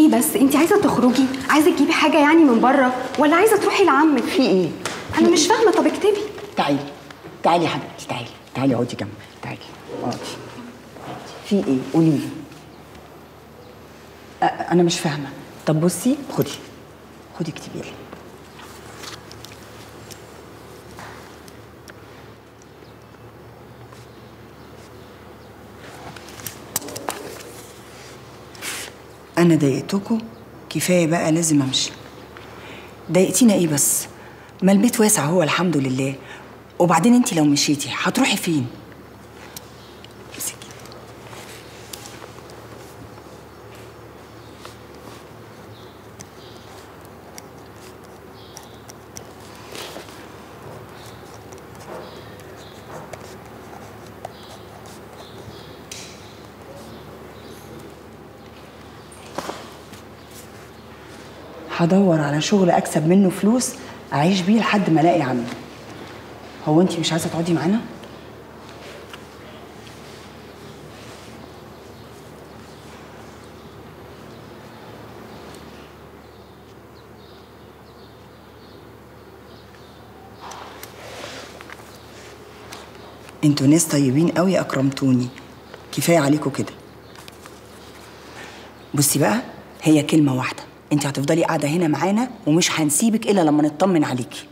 ايه بس انت عايزه تخرجي عايزه تجيبي حاجه يعني من بره ولا عايزه تروحي لعمك في ايه انا مش فاهمه طب اكتبي تعالي تعالي يا حبيبتي تعالي تعالي اقعدي جنبي تعالي اقعدي في ايه قولي لي أ- انا مش فاهمه طب بصي خدي خدي اكتبي لي انا ضايقتكم كفايه بقى لازم امشي ضايقتينا ايه بس ما البيت واسع هو الحمد لله وبعدين انت لو مشيتي هتروحي فين امسكي. هدور على شغل اكسب منه فلوس اعيش بيه لحد ما الاقي عمي هو انت مش عايزه تقعدي معانا انتوا ناس طيبين قوي اكرمتوني كفايه عليكم كده بصي بقى هي كلمه واحده انت هتفضلي قاعده هنا معانا ومش هنسيبك الا لما نطمن عليكي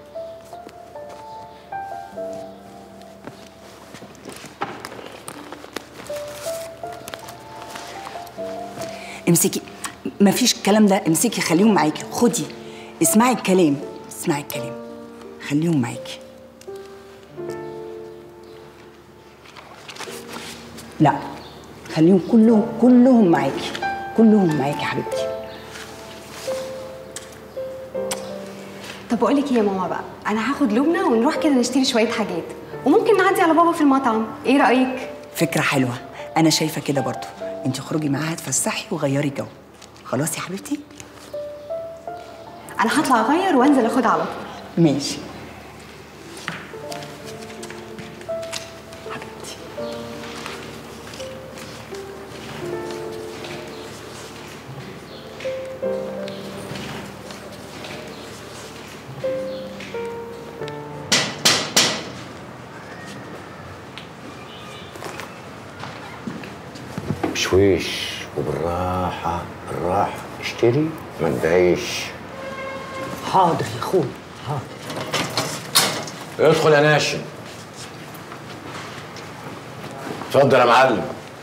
امسكي مفيش الكلام ده امسكي خليهم معاكي خدي اسمعي الكلام اسمعي الكلام خليهم معاكي لا خليهم كلهم كلهم معاكي كلهم معاكي يا حبيبتي طب بقول لك ايه يا ماما بقى انا هاخد لبنى ونروح كده نشتري شويه حاجات وممكن نعدي على بابا في المطعم ايه رايك فكرة حلوة أنا شايفة كده برضو أنت خرجي معاها تفسحي وغيري جو خلاص يا حبيبتي انا هطلع اغير وانزل اخدها على طول ماشي حبيبتي بشويش وبالراحة بالراحة اشتري ما تضايقش حاضر يا اخوي حاضر ادخل يا ناشم اتفضل يا معلم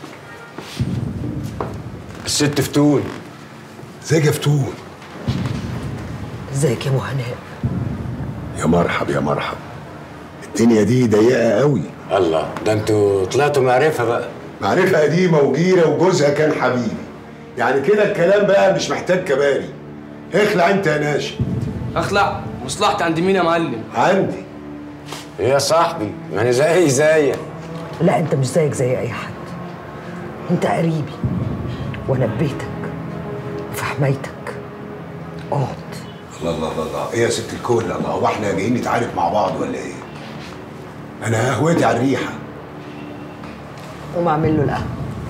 الست فتون ازيك يا فتون ازيك يا ابو هناء يا مرحب يا مرحب الدنيا دي ضيقه قوي الله ده انتوا طلعتوا معرفة بقى معرفه قديمه وجيره وجوزها كان حبيبي يعني كده الكلام بقى مش محتاج كباري اخلع انت يا ناشي اخلع مصلحتي عند مين يا معلم عندي ايه يا صاحبي ما انا زي زيك لا انت مش زيك زي اي حد انت قريبي وانا في بيتك وفي حمايتك اقعد الله الله الله الله ايه يا ست الكل الله هو احنا جايين نتعارك مع بعض ولا ايه انا قهوتي على الريحه قوم اعمل له القهوه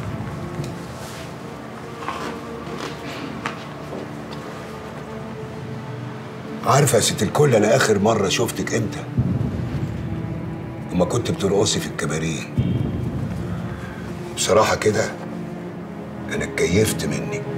عارفه يا ست الكل انا اخر مره شفتك امتى لما كنت بترقصي في الكباريه بصراحه كده انا اتكيفت منك